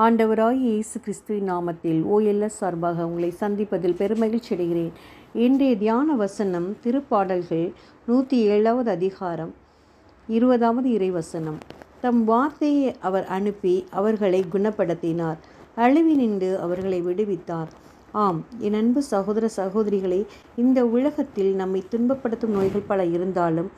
ஆண்டவராய் இயேசு கிறிஸ்துவின் நாமத்தில் ஓஎல்எஸ் சார்பாக உங்களை சந்திப்பதில் பெருமகிழ்ச்சி அடைகிறேன் இன்றைய தியான வசனம் திருப்பாடல்கள் நூற்றி ஏழாவது அதிகாரம் இருபதாவது இறைவசனம் தம் வார்த்தையை அவர் அனுப்பி அவர்களை குணப்படுத்தினார் அழிவினின்று அவர்களை விடுவித்தார் ஆம் என் அன்பு சகோதர சகோதரிகளே இந்த உலகத்தில் நம்மை துன்பப்படுத்தும் நோய்கள் பல இருந்தாலும்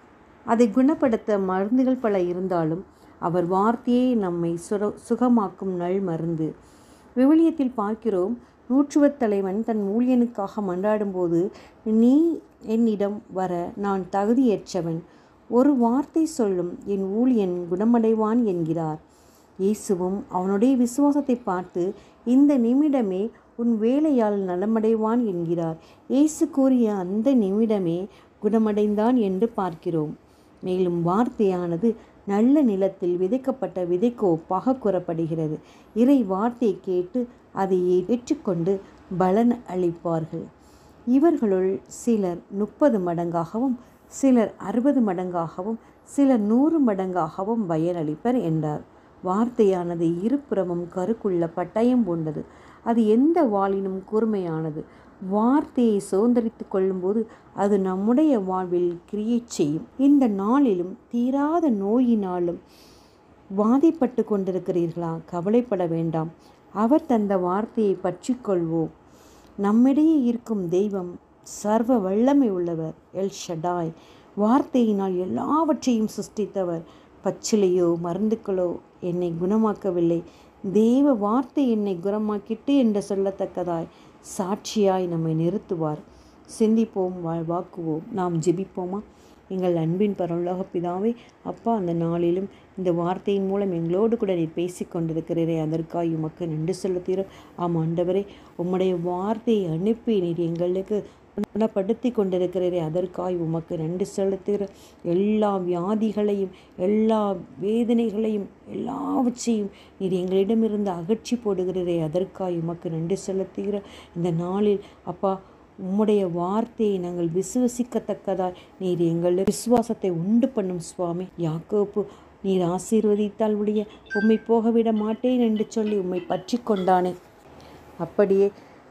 அதை குணப்படுத்த மருந்துகள் பல இருந்தாலும் அவர் வார்த்தையே நம்மை சுர சுகமாக்கும் நல் மருந்து விவிலியத்தில் பார்க்கிறோம் நூற்றுவத் தலைவன் தன் ஊழியனுக்காக மன்றாடும்போது நீ என்னிடம் வர நான் தகுதியற்றவன் ஒரு வார்த்தை சொல்லும் என் ஊழியன் குணமடைவான் என்கிறார் இயேசுவும் அவனுடைய விசுவாசத்தை பார்த்து இந்த நிமிடமே உன் வேலையால் நலமடைவான் என்கிறார் இயேசு கூறிய அந்த நிமிடமே குணமடைந்தான் என்று பார்க்கிறோம் மேலும் வார்த்தையானது நல்ல நிலத்தில் விதைக்கப்பட்ட விதைக்கு ஒப்பாக கூறப்படுகிறது இறை வார்த்தையை கேட்டு அதை ஏற்றுக்கொண்டு பலன் அளிப்பார்கள் இவர்களுள் சிலர் முப்பது மடங்காகவும் சிலர் அறுபது மடங்காகவும் சிலர் நூறு மடங்காகவும் பயனளிப்பர் என்றார் வார்த்தையானது இருபுறமும் கருக்குள்ள பட்டயம் போன்றது அது எந்த வாளினும் கூர்மையானது வார்த்தையை சுதந்திரித்து கொள்ளும்போது அது நம்முடைய வாழ்வில் கிரியை செய்யும் இந்த நாளிலும் தீராத நோயினாலும் வாதிப்பட்டு கொண்டிருக்கிறீர்களா கவலைப்பட வேண்டாம் அவர் தந்த வார்த்தையை பற்றி கொள்வோம் நம்மிடையே இருக்கும் தெய்வம் சர்வ வல்லமை உள்ளவர் எல் ஷடாய் வார்த்தையினால் எல்லாவற்றையும் சிருஷ்டித்தவர் பச்சிலையோ மருந்துக்களோ என்னை குணமாக்கவில்லை தேவ வார்த்தை என்னை குணமாக்கிட்டு என்று சொல்லத்தக்கதாய் சாட்சியாய் நம்மை நிறுத்துவார் சிந்திப்போம் வாழ்வாக்குவோம் நாம் ஜெபிப்போமா எங்கள் அன்பின் பரவலாக பிதாவே அப்பா அந்த நாளிலும் இந்த வார்த்தையின் மூலம் எங்களோடு கூட நீர் பேசி கொண்டிருக்கிறீரே அதற்காக உமக்கு நன்றி செலுத்துகிறோம் ஆம் ஆண்டவரே உம்முடைய வார்த்தையை அனுப்பி நீர் எங்களுக்கு குணப்படுத்தி கொண்டிருக்கிறீரே அதற்காய் உமக்கு நன்றி செலுத்துகிற எல்லா வியாதிகளையும் எல்லா வேதனைகளையும் எல்லாவற்றையும் நீர் எங்களிடமிருந்து அகற்றி போடுகிறீரே அதற்காய் உமக்கு நன்றி செலுத்துகிற இந்த நாளில் அப்பா உம்முடைய வார்த்தையை நாங்கள் விசுவசிக்கத்தக்கதாய் நீர் எங்கள் விசுவாசத்தை உண்டு பண்ணும் சுவாமி யாக்கோப்பு நீர் ஆசீர்வதித்தால் உடைய உம்மை போகவிட மாட்டேன் என்று சொல்லி உம்மை பற்றி கொண்டானே அப்படியே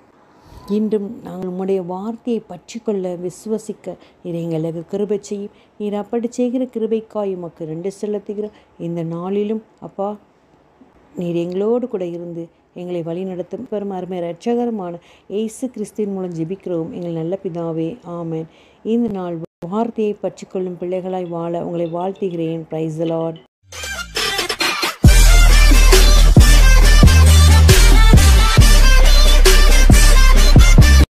இன்றும் நாங்கள் உம்முடைய வார்த்தையை பற்றி கொள்ள விசுவசிக்க நீர் எங்களுக்கு கிருபை செய்யும் நீர் அப்படி செய்கிற கிருபைக்காய் உமக்கு ரெண்டு செலுத்துகிற இந்த நாளிலும் அப்பா நீர் எங்களோடு கூட இருந்து எங்களை வழி நடத்தும் பெரும் அருமை ரட்சகரமான ஏசு கிறிஸ்துவின் மூலம் ஜெபிக்கிறோம் எங்கள் நல்ல பிதாவே ஆமேன் இந்த நாள் வார்த்தையை பற்றி கொள்ளும் பிள்ளைகளாய் வாழ உங்களை வாழ்த்துகிறேன் பிரைஸ் லார்ட்